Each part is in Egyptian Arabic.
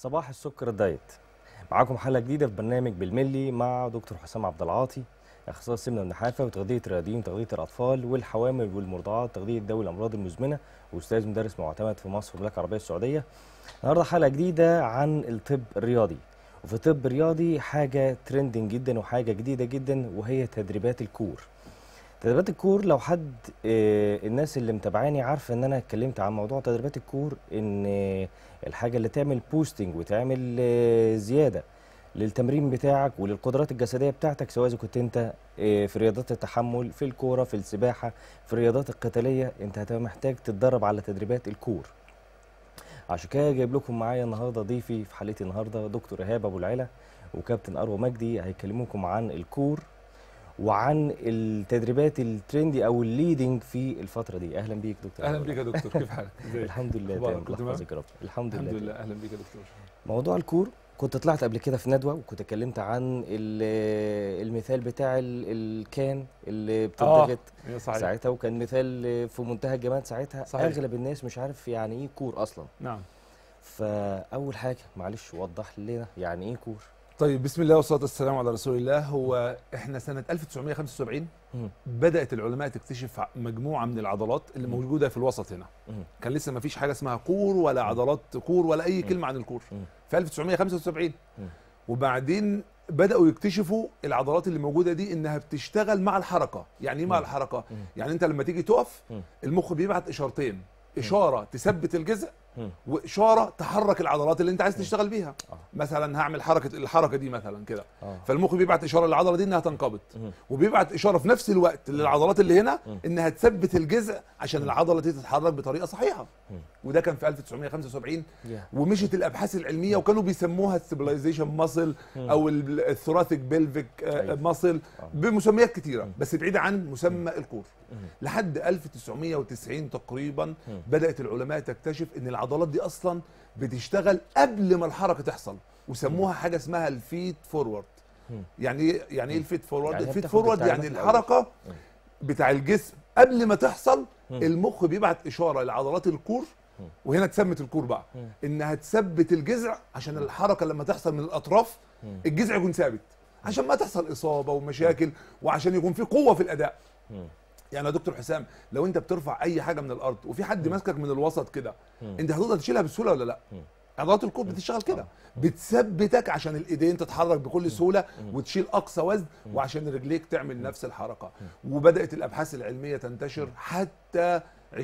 صباح السكر الدايت معاكم حلقه جديده في برنامج بالملي مع دكتور حسام عبد العاطي اخصائي السمنه والنحافه وتغذيه الرياضيين وتغذيه الاطفال والحوامل والمرضعات تغذيه ذوي الامراض المزمنه واستاذ مدرس معتمد في مصر والمملكه العربيه السعوديه النهارده حلقه جديده عن الطب الرياضي وفي الطب الرياضي حاجه ترندنج جدا وحاجه جديده جدا وهي تدريبات الكور تدريبات الكور لو حد آه، الناس اللي متابعاني عارفه ان انا اتكلمت عن موضوع تدريبات الكور ان آه، الحاجه اللي تعمل بوستنج وتعمل آه، زياده للتمرين بتاعك وللقدرات الجسديه بتاعتك سواء اذا كنت انت آه، في رياضات التحمل في الكوره في السباحه في الرياضات القتاليه انت هتبقى محتاج تتدرب على تدريبات الكور عشان كده جايب لكم معايا النهارده ضيفي في حلقتي النهارده دكتور ايهاب ابو العلا وكابتن اروى مجدي هيكلموكم عن الكور وعن التدريبات الترندي او الليدنج في الفتره دي اهلا بيك دكتور اهلا أبو بيك يا دكتور كيف حالك؟ العلا. الحمد لله أخبارك؟ تمام كله الله تمام؟ يحفظك يا رب الحمد الحمد لله لله تمام. اهلا بيك يا دكتور موضوع الكور كنت طلعت قبل كده في ندوه وكنت اتكلمت عن ال- المثال بتاع ال- الكان اللي بتضغط يا صحيح ساعتها وكان مثال في منتهى الجمال ساعتها صحيح. اغلب الناس مش عارف يعني ايه كور اصلا نعم فاول حاجه معلش وضح لنا يعني ايه كور طيب بسم الله والصلاه والسلام على رسول الله هو احنا سنه 1975 مم. بدات العلماء تكتشف ع- مجموعه من العضلات اللي مم. موجوده في الوسط هنا مم. كان لسه ما فيش حاجه اسمها كور ولا عضلات كور ولا اي مم. كلمه عن الكور مم. في 1975 مم. وبعدين بداوا يكتشفوا العضلات اللي موجوده دي انها بتشتغل مع الحركه يعني ايه مع مم. الحركه مم. يعني انت لما تيجي تقف مم. المخ بيبعت اشارتين اشاره تثبت الجزء مم. واشاره تحرك العضلات اللي انت عايز تشتغل بيها آه. مثلا هعمل حركه الحركه دي مثلا كده اه فالمخ بيبعت اشاره للعضله دي انها تنقبض مم. وبيبعت اشاره في نفس الوقت للعضلات اللي هنا مم. انها تثبت الجزء عشان العضله دي تتحرك بطريقه صحيحه مم. وده كان في 1975 يا. ومشت الابحاث العلميه وكانوا بيسموها الستابلايزيشن ماسل مم. او الثوراثيك بيلفيك أيوة. ماسل آه. بمسميات كتيره مم. بس بعيده عن مسمى الكور مم. لحد 1990 تقريبا مم. بدات العلماء تكتشف ان العضلات دي اصلا بتشتغل قبل ما الحركه تحصل وسموها حاجه اسمها الفيت فورورد مم. يعني ايه يعني ايه الفيت فورورد يعني هي الفيت بتاخد فورورد التعليمات يعني الأول. الحركه مم. بتاع الجسم قبل ما تحصل مم. المخ بيبعت اشاره لعضلات الكور مم. وهنا اتسمت الكور بقى مم. انها تثبت الجذع عشان الحركه لما تحصل من الاطراف مم. الجذع يكون ثابت عشان ما تحصل اصابه ومشاكل وعشان يكون في قوه في الاداء مم. يعني يا دكتور حسام لو انت بترفع اي حاجه من الارض وفي حد ماسكك من الوسط كده مم. انت هتقدر تشيلها بسهوله ولا لا مم. عضلات الكور بتشتغل كده آه. بتثبتك عشان الايدين تتحرك بكل سهوله مم. وتشيل اقصى وزن مم. وعشان رجليك تعمل نفس الحركه وبدات الابحاث العلميه تنتشر حتى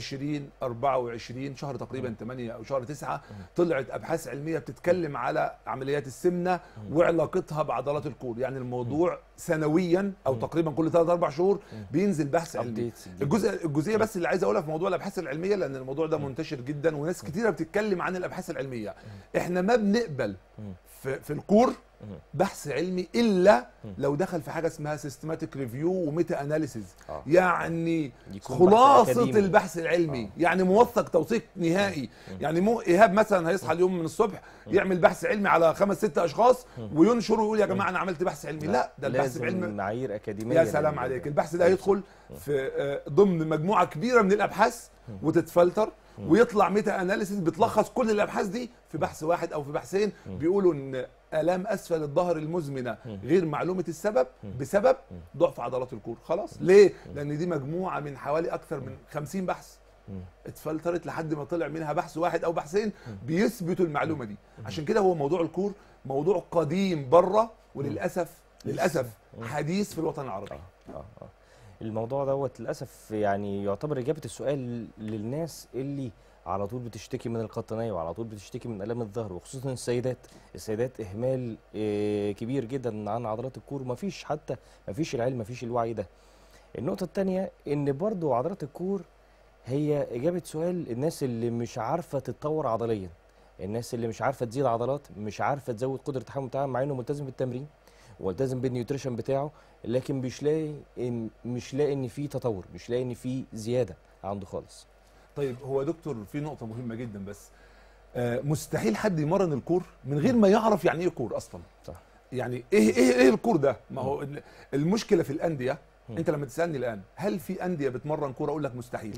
2024 شهر تقريبا 8 او شهر 9 طلعت ابحاث علميه بتتكلم على عمليات السمنه وعلاقتها بعضلات الكور يعني الموضوع سنويا او تقريبا كل 3 4 شهور بينزل بحث علمي Updates جديدة. الجزء الجزئيه بس اللي عايز اقولها في موضوع الابحاث العلميه لان الموضوع ده منتشر جدا وناس كتيره بتتكلم عن الابحاث العلميه احنا ما بنقبل مم. في, في الكور مم. بحث علمي الا مم. لو دخل في حاجه اسمها سيستماتيك ريفيو وميتا اناليسيز آه. يعني يكون بحث خلاصه أكاديمي. البحث العلمي آه. يعني موثق توثيق نهائي يعني مو ايهاب مثلا هيصحى اليوم من الصبح يعمل بحث علمي على خمس ست اشخاص وينشر ويقول يا جماعه انا عملت بحث علمي لا ده البحث لازم العلمي معايير اكاديميه يا سلام لل- عليك البحث ده هيدخل في آه، ضمن مجموعه كبيره من الابحاث وتتفلتر ويطلع ميتا اناليسيس بتلخص كل الابحاث دي في بحث واحد او في بحثين بيقولوا ان الام اسفل الظهر المزمنه غير معلومه السبب بسبب ضعف عضلات الكور خلاص ليه لان دي مجموعه من حوالي اكثر من 50 بحث مم. اتفلترت لحد ما طلع منها بحث واحد او بحثين بيثبتوا المعلومه دي عشان كده هو موضوع الكور موضوع قديم بره وللاسف للاسف حديث في الوطن العربي اه اه الموضوع دوت للاسف يعني يعتبر اجابه السؤال للناس اللي على طول بتشتكي من القطنيه وعلى طول بتشتكي من الام الظهر وخصوصا السيدات السيدات اهمال آه، كبير جدا عن عضلات الكور ومفيش حتى مفيش العلم مفيش الوعي ده النقطه الثانيه ان برضو عضلات الكور هي اجابه سؤال الناس اللي مش عارفه تتطور عضليا الناس اللي مش عارفه تزيد عضلات مش عارفه تزود قدره التحمل بتاعها مع انه ملتزم بالتمرين والتزم بالنيوتريشن بتاعه لكن مش لاقي ان مش لاقي ان في تطور مش لاقي ان في زياده عنده خالص طيب هو يا دكتور في نقطة مهمة جدا بس آه مستحيل حد يمرن الكور من غير ما يعرف يعني ايه كور اصلا صح يعني ايه ايه ايه الكور ده ما هو ال- المشكلة في الأندية انت لما تسألني الآن هل في أندية بتمرن كورة اقول لك مستحيل لا.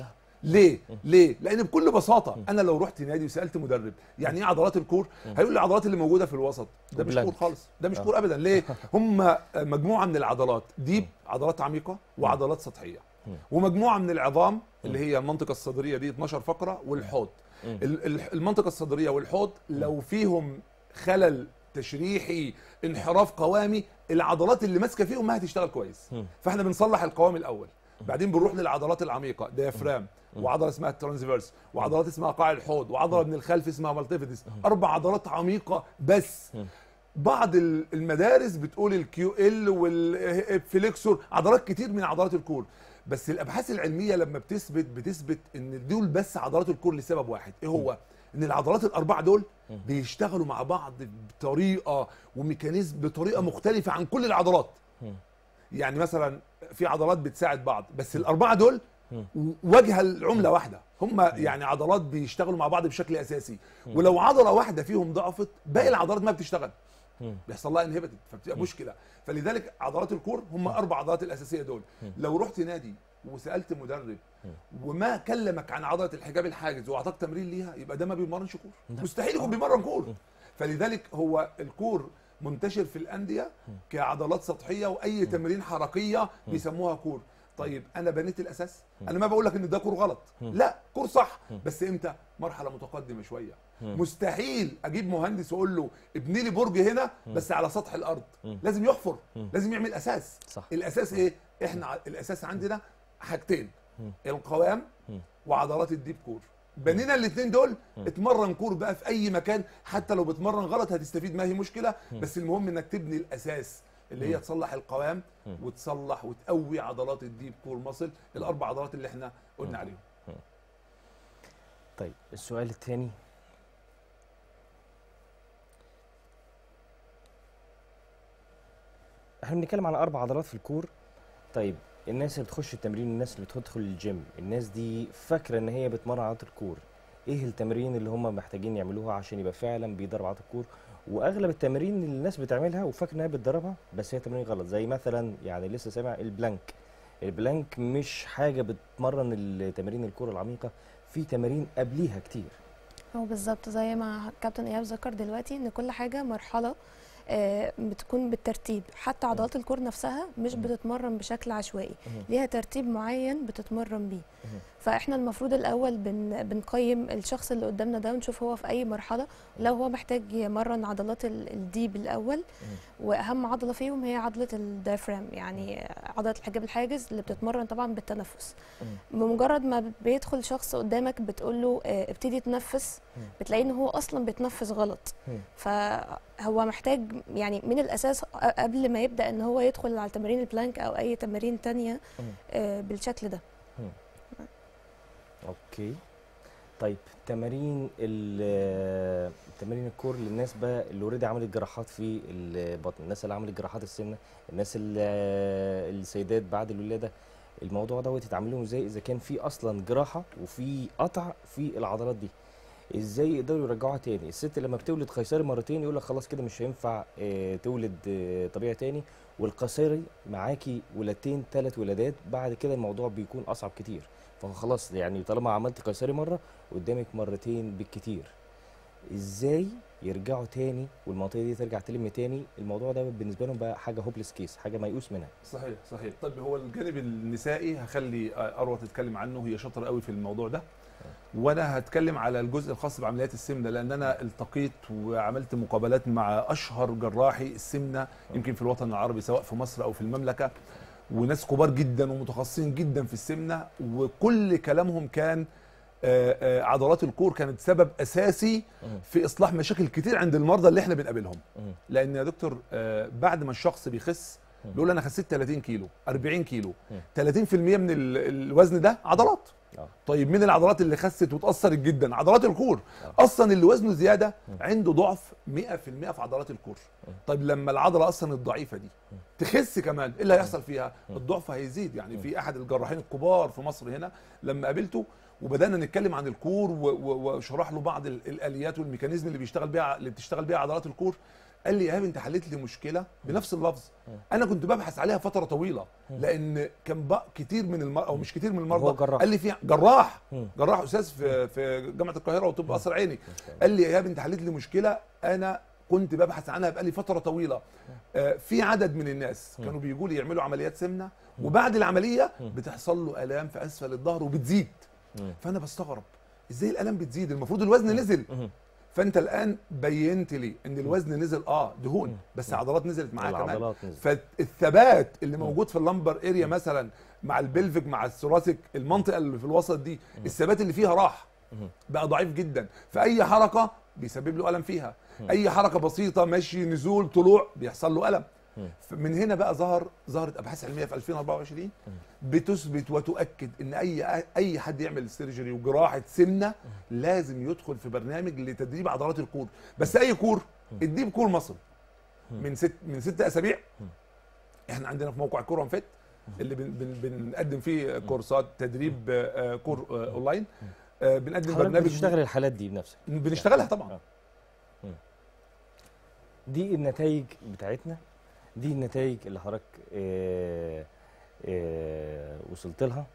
ليه ليه لان بكل بساطه انا لو رحت نادي وسالت مدرب يعني ايه عضلات الكور هيقول لي العضلات اللي موجوده في الوسط ده مش وبلانك. كور خالص ده مش آه. كور ابدا ليه هم مجموعه من العضلات دي عضلات عميقه وعضلات سطحيه ومجموعه من العظام اللي هي المنطقه الصدريه دي 12 فقره والحوض ال- ال- المنطقه الصدريه والحوض لو فيهم خلل تشريحي انحراف قوامي العضلات اللي ماسكه فيهم ما هتشتغل كويس مم. فاحنا بنصلح القوام الاول بعدين بنروح للعضلات العميقه ديافرام وعضله اسمها الترانسفيرس وعضلات اسمها قاع الحوض وعضله من الخلف اسمها مالتيفيدس اربع عضلات عميقه بس بعض ال- المدارس بتقول الكيو ال والفليكسور عضلات كتير من عضلات الكور بس الابحاث العلميه لما بتثبت بتثبت ان دول بس عضلات الكور لسبب واحد ايه هو ان العضلات الاربعه دول بيشتغلوا مع بعض بطريقه وميكانيزم بطريقه مختلفه عن كل العضلات يعني مثلا في عضلات بتساعد بعض بس الاربعه دول وجه العمله واحده هم يعني عضلات بيشتغلوا مع بعض بشكل اساسي ولو عضله واحده فيهم ضعفت باقي العضلات ما بتشتغل بيحصل لها انهبتد فبتبقى مشكله فلذلك عضلات الكور هم اربع عضلات الاساسيه دول لو رحت نادي وسالت مدرب وما كلمك عن عضله الحجاب الحاجز واعطاك تمرين ليها يبقى ده ما بيمرنش كور مستحيل يكون بيمرن كور فلذلك هو الكور منتشر في الانديه كعضلات سطحيه واي تمرين حركيه بيسموها كور طيب انا بنيت الاساس انا ما بقول لك ان ده كور غلط لا كور صح بس امتى مرحله متقدمه شويه مستحيل اجيب مهندس واقول له ابني لي برج هنا بس على سطح الارض لازم يحفر لازم يعمل اساس صح. الاساس ايه احنا ع- الاساس عندنا حاجتين القوام وعضلات الديب كور بنينا الاثنين دول اتمرن كور بقى في اي مكان حتى لو بتمرن غلط هتستفيد ما هي مشكله بس المهم انك تبني الاساس اللي هي تصلح القوام وتصلح وتقوي عضلات الديب كور مصل الاربع عضلات اللي احنا قلنا عليهم طيب السؤال الثاني احنا بنتكلم على اربع عضلات في الكور طيب الناس اللي بتخش التمرين الناس اللي بتدخل الجيم الناس دي فاكره ان هي بتمرن عضلات الكور ايه التمارين اللي هم محتاجين يعملوها عشان يبقى فعلا بيدرب عضلات الكور واغلب التمارين اللي الناس بتعملها وفاكره انها بتدربها بس هي تمارين غلط زي مثلا يعني لسه سامع البلانك البلانك مش حاجه بتمرن التمارين الكره العميقه في تمارين قبليها كتير هو بالظبط زي ما كابتن ايهاب ذكر دلوقتي ان كل حاجه مرحله آه، بتكون بالترتيب حتى عضلات الكور نفسها مش بتتمرن بشكل عشوائي ليها ترتيب معين بتتمرن بيه فاحنا المفروض الاول بن بنقيم الشخص اللي قدامنا ده ونشوف هو في اي مرحله لو هو محتاج يمرن عضلات ال- الديب الاول واهم عضله فيهم هي عضله الدايفرام يعني عضله الحجاب الحاجز اللي بتتمرن طبعا بالتنفس بمجرد ما بيدخل شخص قدامك بتقول له آه، ابتدي تنفس بتلاقيه ان هو اصلا بيتنفس غلط مم. فهو محتاج يعني من الاساس قبل ما يبدا ان هو يدخل على تمارين البلانك او اي تمارين تانية مم. آه، بالشكل ده اوكي طيب تمارين ال- تمارين الكور للناس بقى اللي اوريدي عملت جراحات في البطن الناس اللي عملت جراحات السمنه الناس اللي السيدات بعد الولاده الموضوع دوت يتعاملوا ازاي اذا كان في اصلا جراحه وفي قطع في العضلات دي ازاي يقدروا يرجعوها تاني الست لما بتولد قيصري مرتين يقول لك خلاص كده مش هينفع آه، تولد آه، طبيعي تاني والقيصري معاكي ولادتين ثلاث ولادات بعد كده الموضوع بيكون اصعب كتير فخلاص يعني طالما عملت قيصري مره قدامك مرتين بالكتير ازاي يرجعوا تاني والمنطقه دي ترجع تلم تاني الموضوع ده بالنسبه لهم بقى حاجه هوبلس كيس حاجه ميؤوس منها صحيح صحيح طيب هو الجانب النسائي هخلي اروى تتكلم عنه هي شاطره قوي في الموضوع ده وانا هتكلم على الجزء الخاص بعمليات السمنه لان انا التقيت وعملت مقابلات مع اشهر جراحي السمنه يمكن في الوطن العربي سواء في مصر او في المملكه وناس كبار جدا ومتخصصين جدا في السمنه وكل كلامهم كان آه، آه، عضلات الكور كانت سبب اساسي في اصلاح مشاكل كتير عند المرضى اللي احنا بنقابلهم لان يا دكتور آه، بعد ما الشخص بيخس بيقول انا خسيت 30 كيلو 40 كيلو 30% من ال- الوزن ده عضلات اه طيب مين العضلات اللي خست واتاثرت جدا عضلات الكور اصلا اللي وزنه زياده عنده ضعف 100% في عضلات الكور طيب لما العضله اصلا الضعيفه دي تخس كمان ايه اللي هيحصل فيها الضعف هيزيد يعني في احد الجراحين الكبار في مصر هنا لما قابلته وبدانا نتكلم عن الكور و- و- وشرح له بعض ال- الاليات والميكانيزم اللي بيشتغل بيها اللي بتشتغل بيها عضلات الكور قال لي يا ايهاب انت حليت لي مشكله بنفس اللفظ انا كنت ببحث عليها فتره طويله لان كان بقى كتير من المرضى او مش كتير من هو المرضى جراح. قال لي في جراح مم. جراح استاذ في في جامعه القاهره وطب قصر عيني قال لي يا ايهاب انت حليت لي مشكله انا كنت ببحث عنها بقالي فتره طويله آه، في عدد من الناس كانوا بيجوا لي يعملوا عمليات سمنه وبعد العمليه بتحصل له الام في اسفل الظهر وبتزيد مم. فانا بستغرب ازاي الالام بتزيد المفروض الوزن نزل مم. فانت الان بينت لي ان الوزن نزل اه دهون بس عضلات نزلت معاه كمان العضلات نزلت. فالثبات اللي موجود في اللمبر اريا مثلا مع البلفيك مع الثوراسيك المنطقه اللي في الوسط دي الثبات اللي فيها راح بقى ضعيف جدا فاي حركه بيسبب له الم فيها اي حركه بسيطه مشي نزول طلوع بيحصل له الم من هنا بقى ظهر ظهرت ابحاث علميه في 2024 بتثبت وتؤكد ان اي اي حد يعمل سيرجري وجراحه سمنه لازم يدخل في برنامج لتدريب عضلات الكور بس اي كور اديه بكور مصل من ست من ست اسابيع احنا عندنا في موقع كور فيت اللي بن بن بنقدم فيه كورسات تدريب آه، كور آه، اونلاين آه، بنقدم حضرتك برنامج بتشتغل الحالات دي بنفسك بنشتغلها طبعا آه. دي النتائج بتاعتنا دي النتائج اللي حضرتك آه، آه، وصلت لها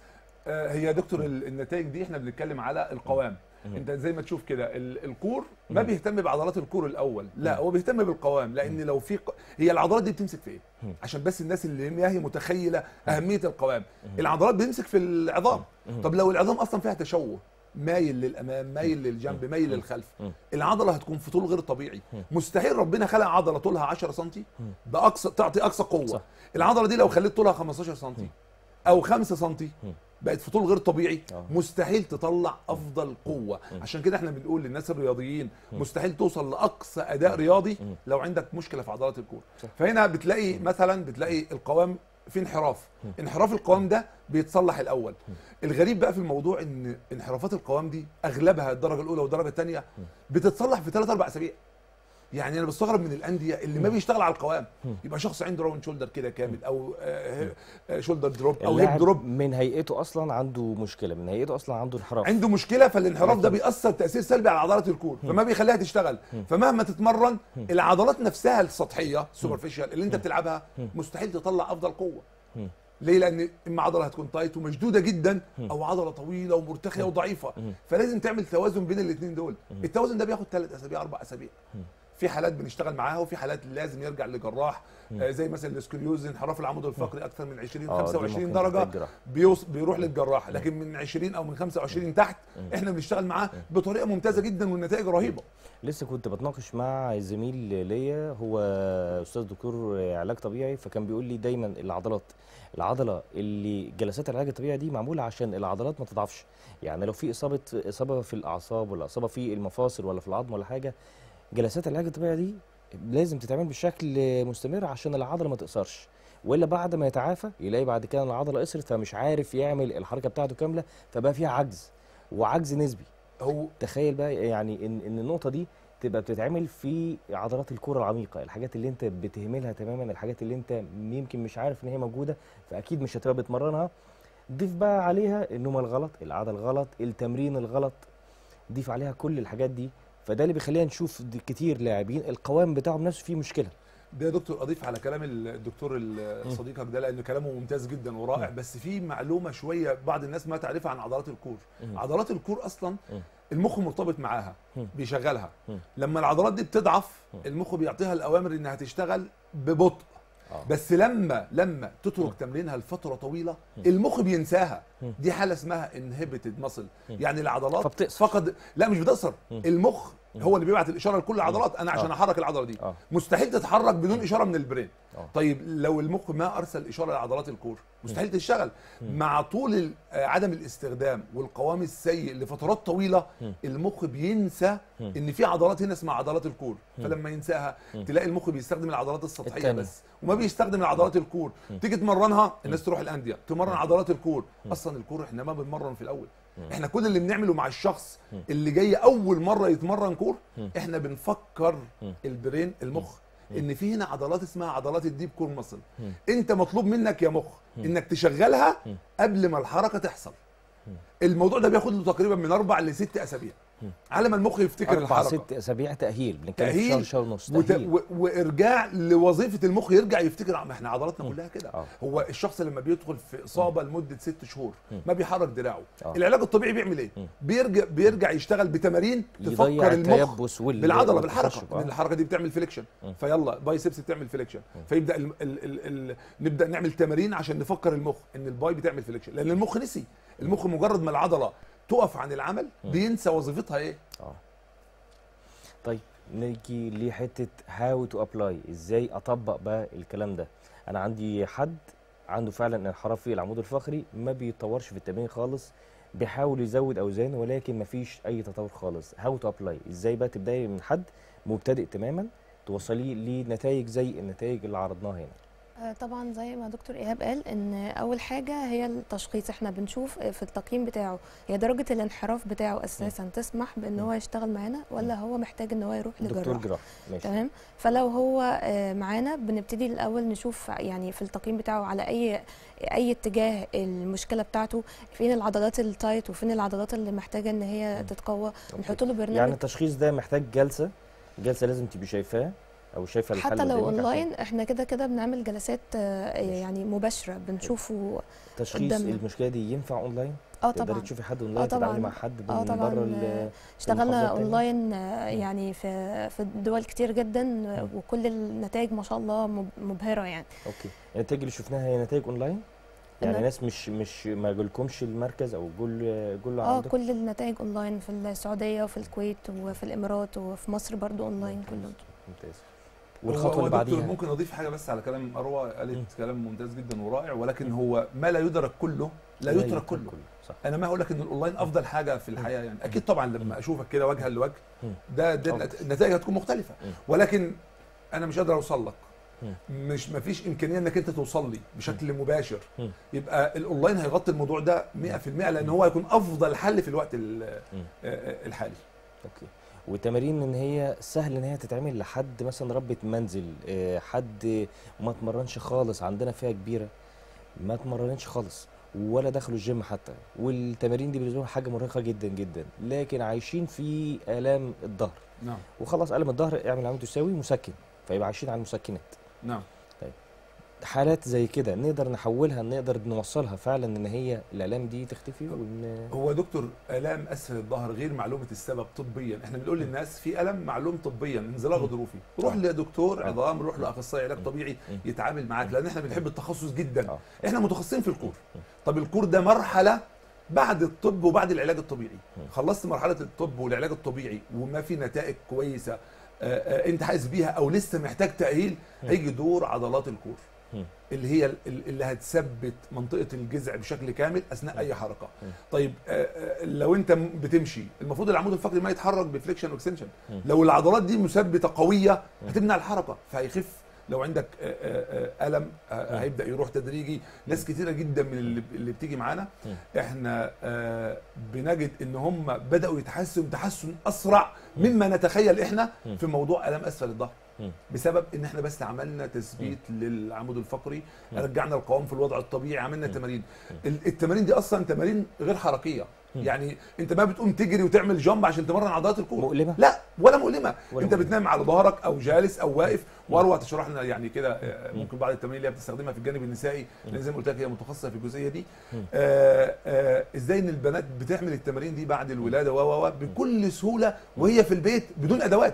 آه، هي يا دكتور ال- النتائج دي احنا بنتكلم على القوام مم. انت زي ما تشوف كده ال- الكور ما مم. بيهتم بعضلات الكور الاول لا هو بيهتم بالقوام لان لو في ق... هي العضلات دي بتمسك في ايه مم. عشان بس الناس اللي ما هي متخيله اهميه القوام العضلات بتمسك في العظام مم. طب لو العظام اصلا فيها تشوه مايل للامام مايل للجنب مايل للخلف مم. العضله هتكون في طول غير طبيعي مم. مستحيل ربنا خلق عضله طولها 10 سم مم. باقصى تعطي اقصى قوه صح. العضله دي لو خليت طولها 15 سم او 5 سم مم. بقت في طول غير طبيعي آه. مستحيل تطلع افضل قوه عشان كده احنا بنقول للناس الرياضيين مستحيل توصل لاقصى اداء رياضي مم. لو عندك مشكله في عضلات الكور صح. فهنا بتلاقي مثلا بتلاقي القوام في انحراف انحراف القوام ده بيتصلح الاول الغريب بقى في الموضوع ان انحرافات القوام دي اغلبها الدرجه الاولى والدرجه الثانيه بتصلح في 3 4 اسابيع يعني انا بستغرب من الانديه اللي ما بيشتغل على القوام يبقى شخص عنده راوند شولدر كده كامل او آه، آه، شولدر دروب او هيب اللاعب دروب من هيئته اصلا عنده مشكله من هيئته اصلا عنده انحراف عنده مشكله فالانحراف ده لكن- بيأثر تأثير سلبي على عضلات الكور فما بيخليها تشتغل فمهما تتمرن العضلات نفسها السطحيه سوبرفيشال اللي انت بتلعبها مستحيل تطلع افضل قوه ليه لان اما عضله هتكون تايت ومشدوده جدا او عضله طويله ومرتخيه وضعيفه فلازم تعمل توازن بين الاثنين دول التوازن ده بياخد ثلاث اسابيع اربع اسابيع في حالات بنشتغل معاها وفي حالات لازم يرجع لجراح آه، زي مثلا الاسكوليوز انحراف العمود الفقري اكثر من 20 آه، دي 25 ممكن درجه تحتاج جراحة. بيوص بيروح للجراح لكن من 20 او من 25 تحت احنا بنشتغل معاه بطريقه ممتازه جدا والنتائج رهيبه لسه كنت لي مع زميل ليا هو استاذ دكتور علاج طبيعي فكان بيقول لي دايما العضلات العضله اللي جلسات العلاج الطبيعي دي معموله عشان العضلات ما تضعفش يعني لو في اصابه اصابه في الاعصاب ولا اصابه في المفاصل ولا في العظم ولا حاجه جلسات العلاج الطبيعي دي لازم تتعمل بشكل مستمر عشان العضله ما تقصرش والا بعد ما يتعافى يلاقي بعد كده العضله قصرت فمش عارف يعمل الحركه بتاعته كامله فبقى فيها عجز وعجز نسبي هو تخيل بقى يعني ان ان النقطه دي تبقى بتتعمل في عضلات الكره العميقه الحاجات اللي انت بتهملها تماما الحاجات اللي انت يمكن مش عارف ان هي موجوده فاكيد مش هتبقى بتمرنها ضيف بقى عليها النوم الغلط القعده الغلط التمرين الغلط ضيف عليها كل الحاجات دي فده اللي بيخلينا نشوف د- كتير لاعبين القوام بتاعهم نفسه فيه مشكله ده يا دكتور اضيف على كلام الدكتور ال- صديقك ده لان كلامه ممتاز جدا ورائع بس في معلومه شويه بعض الناس ما تعرفها عن عضلات الكور عضلات الكور اصلا المخ مرتبط معاها بيشغلها لما العضلات دي بتضعف المخ بيعطيها الاوامر انها تشتغل ببطء آه. بس لما لما تترك تمرينها لفتره طويله المخ بينساها دي حاله اسمها انهبيتد ماسل يعني العضلات فبتقصر. فقد لا مش بتقصر المخ هو اللي بيبعت الاشاره لكل العضلات انا عشان آه. احرك العضله دي آه. مستحيل تتحرك بدون اشاره من البرين آه. طيب لو المخ ما ارسل اشاره لعضلات الكور مستحيل تشتغل مع طول ال- آه، عدم الاستخدام والقوام السيء لفترات طويله المخ بينسى ان في عضلات هنا اسمها عضلات الكور فلما ينساها تلاقي المخ بيستخدم العضلات السطحيه التانية. بس وما بيستخدم العضلات الكور تيجي تمرنها الناس تروح الانديه تمرن عضلات الكور اصلا الكور احنا ما بنمرن في الاول احنا كل اللي بنعمله مع الشخص اللي جاي اول مره يتمرن كور احنا بنفكر البرين المخ ان في هنا عضلات اسمها عضلات الديب كور ماسل انت مطلوب منك يا مخ انك تشغلها قبل ما الحركه تحصل الموضوع ده بياخد له تقريبا من اربع لست اسابيع مم. على ما المخ يفتكر اربع الحركه ست اسابيع تاهيل بنتكلم في تأهيل شهر شهر ونص وت... تاهيل و... وارجاع لوظيفه المخ يرجع يفتكر ما احنا عضلاتنا كلها كده اه هو الشخص لما بيدخل في اصابه لمده ست شهور مم. ما بيحرك دراعه آه. العلاج الطبيعي بيعمل ايه مم. بيرجع بيرجع يشتغل بتمارين يضيع تفكر المخ التيبس وال بالعضله بالحركه والتخشب، من آه. الحركه دي بتعمل فليكشن مم. فيلا بايسبس بتعمل فليكشن مم. فيبدا ال ال ال ال نبدا نعمل تمارين عشان نفكر المخ ان الباي بتعمل فليكشن لان المخ نسي المخ مجرد ما العضله تقف عن العمل مم. بينسى وظيفتها ايه اه طيب نيجي لحته هاو تو ابلاي ازاي اطبق بقى الكلام ده انا عندي حد عنده فعلا انحراف في العمود الفقري ما بيتطورش في التمرين خالص بيحاول يزود اوزان ولكن مفيش اي تطور خالص هاو تو ابلاي ازاي بقى تبداي من حد مبتدئ تماما توصليه لنتائج زي النتائج اللي عرضناها هنا آه، طبعا زي ما دكتور ايهاب قال ان اول حاجه هي التشخيص احنا بنشوف في التقييم بتاعه هي درجه الانحراف بتاعه اساسا تسمح بان هو يشتغل معانا ولا هو محتاج ان هو يروح دكتور لجراح جراح ماشي تمام فلو هو آه، معانا بنبتدي الاول نشوف يعني في التقييم بتاعه على اي اي اتجاه المشكله بتاعته فين العضلات التايت وفين العضلات اللي محتاجه ان هي مم. تتقوى أوكي. نحط له برنامج يعني التشخيص ده محتاج جلسه جلسه لازم تبقي شايفاه او شايفه الحل حتى لو قدامك عشان اونلاين احنا كده كده بنعمل جلسات آه، ماشي. يعني مباشره بنشوفه تشخيص قدامنا. المشكله دي ينفع اونلاين اه تقدري طبعا تشوفي حد آه اونلاين تتعاملي طبعاً. مع حد من اه طبعا بره آه، ال- اشتغلنا المحافظات التانية؟ اونلاين آه، يعني في في دول كتير جدا آه، مم. وكل النتائج ما شاء الله مب- مبهره يعني اوكي النتائج اللي شفناها هي نتائج اونلاين يعني أنا- ناس مش مش ما جولكمش المركز او جول جول اه عندكم كل النتائج اونلاين في السعوديه وفي الكويت وفي الامارات وفي مصر برضو اونلاين كله ممتاز هو- والخطوه هو اللي دكتور بعديها ممكن اضيف حاجه بس على كلام اروى مم. قالت كلام ممتاز جدا ورائع ولكن مم. هو ما لا يدرك كله لا يترك كله صح انا ما هقول لك ان الاونلاين افضل حاجه في الحياه يعني اكيد طبعا لما اشوفك كده وجها لوجه مم. ده, ده أفضل. النت- النتائج هتكون مختلفه مم. ولكن انا مش قادر اوصل لك مم. مش ما فيش امكانيه انك انت توصل لي بشكل مباشر مم. يبقى الاونلاين هيغطي الموضوع ده 100% لان هو هيكون افضل حل في الوقت ال- مم. آه، الحالي اوكي والتمارين ان هي سهل ان هي تتعمل لحد مثلا ربة منزل آه، حد ما اتمرنش خالص عندنا فئة كبيرة ما اتمرنتش خالص ولا دخلوا الجيم حتى والتمارين دي بالنسبه لهم حاجه مرهقه جدا جدا لكن عايشين في الام الظهر نعم وخلاص الم الظهر اعمل عمود تساوي مسكن فيبقى عايشين على المسكنات نعم حالات زي كده نقدر نحولها نقدر نوصلها فعلا ان هي الالام دي تختفي وان هو دكتور الام اسفل الظهر غير معلومه السبب طبيا احنا بنقول للناس في الم معلوم طبيا انزلاق مم. ظروفي روح آه. لدكتور آه. عظام روح لاخصائي علاج مم. طبيعي مم. يتعامل معاك لان احنا بنحب التخصص جدا اه احنا متخصصين في الكور مم. طب الكور ده مرحله بعد الطب وبعد العلاج الطبيعي مم. خلصت مرحله الطب والعلاج الطبيعي وما في نتائج كويسه آه، آه، انت حاسس بيها او لسه محتاج تاهيل مم. هيجي دور عضلات الكور مم. اللي هي ال- اللي هتثبت منطقه الجذع بشكل كامل اثناء مم. اي حركه مم. طيب آه، آه، لو انت م- بتمشي المفروض العمود الفقري ما يتحرك بفليكشن واكستنشن مم. لو العضلات دي مثبته قويه مم. هتمنع الحركه فهيخف لو عندك آه، آه، آه، الم آه، مم. هيبدا يروح تدريجي ناس كتيره جدا من اللي, اللي بتيجي معانا مم. احنا آه، بنجد ان هم بداوا يتحسنوا تحسن اسرع مما نتخيل احنا مم. في موضوع الم اسفل الظهر مم. بسبب ان احنا بس عملنا تثبيت للعمود الفقري مم. رجعنا القوام في الوضع الطبيعي عملنا مم. تمارين مم. ال- التمارين دي اصلا تمارين غير حركيه مم. يعني انت ما بتقوم تجري وتعمل جامب عشان تمرن عضلات الكوع مؤلمه لا ولا مؤلمه ولا انت مؤلمة. بتنام على ظهرك او جالس او واقف مم. واروى تشرح لنا يعني كده آه، مم. ممكن بعض التمارين اللي هي بتستخدمها في الجانب النسائي مم. لان زي ما قلت لك هي متخصصه في الجزئيه دي مم. آه، آه، ازاي ان البنات بتعمل التمارين دي بعد الولاده و و و بكل سهوله وهي في البيت بدون ادوات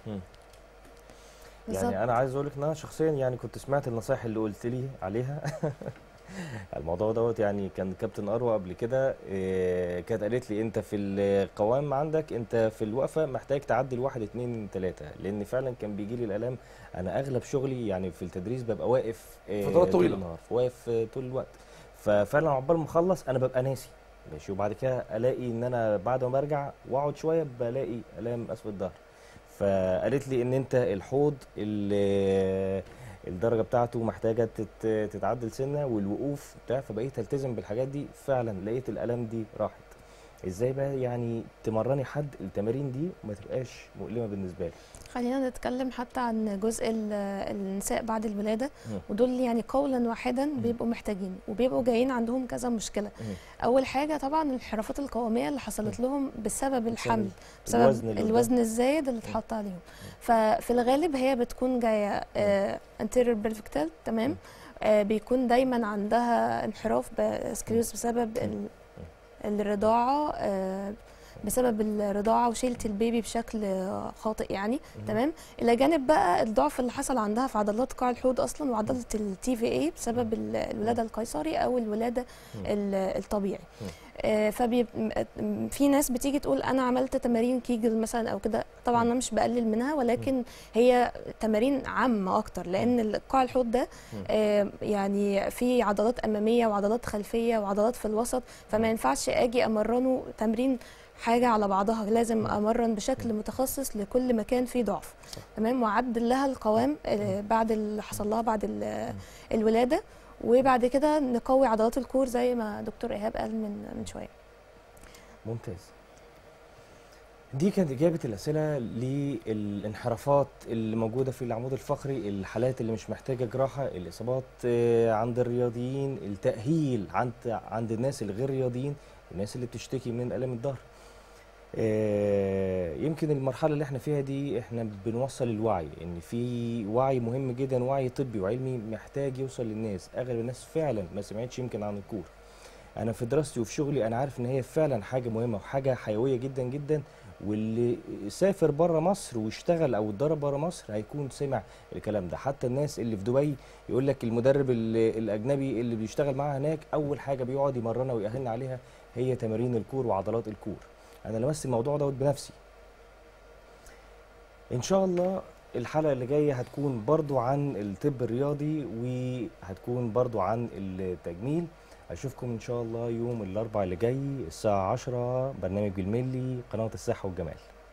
بالظبط يعني انا عايز اقول لك ان انا شخصيا يعني كنت سمعت النصايح اللي قلت لي عليها الموضوع دوت يعني كان كابتن اروى قبل كده إيه، كانت قالت لي انت في القوام عندك انت في الوقفه محتاج تعدي الواحد اتنين تلاته لان فعلا كان بيجي لي الالام انا اغلب شغلي يعني في التدريس ببقى واقف إيه، فترات طول طويلة. النهار واقف آه، طول الوقت ففعلا عقبال ما اخلص انا ببقى ناسي ماشي وبعد كده الاقي ان انا بعد ما برجع واقعد شويه بلاقي الام اسفل الظهر فقالت لي ان انت الحوض ال- الدرجه بتاعته محتاجه تت- تتعدل سنه والوقوف بتاع فبقيت التزم بالحاجات دي فعلا لقيت الالام دي راحت ازاي بقى يعني تمرني حد التمارين دي وما تبقاش مؤلمه بالنسبه له خلينا نتكلم حتى عن جزء ال- النساء بعد الولادة مم. ودول يعني قولا واحدا بيبقوا محتاجين وبيبقوا جايين عندهم كذا مشكلة مم. أول حاجة طبعا الانحرافات القومية اللي حصلت لهم بسبب الحمل الوزن بسبب اللي قدام. الوزن الزايد اللي اتحط عليهم ففي الغالب هي بتكون جاية آه anterior pelvic تمام مم. آه بيكون دايما عندها انحراف بسكليوز بسبب ال- الرضاعة آه بسبب الرضاعة وشيلة البيبي بشكل آه، خاطئ يعني مم. تمام الى جانب بقى الضعف اللي حصل عندها في عضلات قاع الحوض اصلا وعضله التي في اي بسبب ال- الولاده القيصري او الولاده مم. ال- الطبيعي مم. آه، فبي م- في ناس بتيجي تقول انا عملت تمارين كيجل مثلا او كده طبعا مم. انا مش بقلل منها ولكن هي تمارين عامه اكتر لان قاع الحوض ده مم. آه، يعني في عضلات اماميه وعضلات خلفيه وعضلات في الوسط فما ينفعش اجي امرنه تمرين حاجه على بعضها لازم مم. امرن بشكل متخصص لكل مكان فيه ضعف صح. تمام وعدل لها القوام آه، بعد اللي حصل لها بعد ال- الولاده وبعد كده نقوي عضلات الكور زي ما دكتور ايهاب قال من من شويه ممتاز دي كانت إجابة الأسئلة للانحرافات اللي موجودة في العمود الفقري الحالات اللي مش محتاجة جراحة الإصابات آه، عند الرياضيين التأهيل عند عند الناس الغير رياضيين الناس اللي بتشتكي من آلام الظهر آه، يمكن المرحلة اللي احنا فيها دي احنا بنوصل الوعي ان في وعي مهم جدا وعي طبي وعلمي محتاج يوصل للناس اغلب الناس فعلا ما سمعتش يمكن عن الكور انا في دراستي وفي شغلي انا عارف ان هي فعلا حاجه مهمه وحاجه حيويه جدا جدا واللي سافر بره مصر واشتغل او اتدرب بره مصر هيكون سمع الكلام ده حتى الناس اللي في دبي يقول لك المدرب ال- الاجنبي اللي بيشتغل معاه هناك اول حاجه بيقعد يمرنا ويأهلنا عليها هي تمارين الكور وعضلات الكور انا لمست الموضوع دوت بنفسي ان شاء الله الحلقه اللي جايه هتكون برضو عن الطب الرياضي وهتكون برضو عن التجميل اشوفكم ان شاء الله يوم الاربعاء اللي جاي الساعه 10 برنامج بالملي قناه الصحه والجمال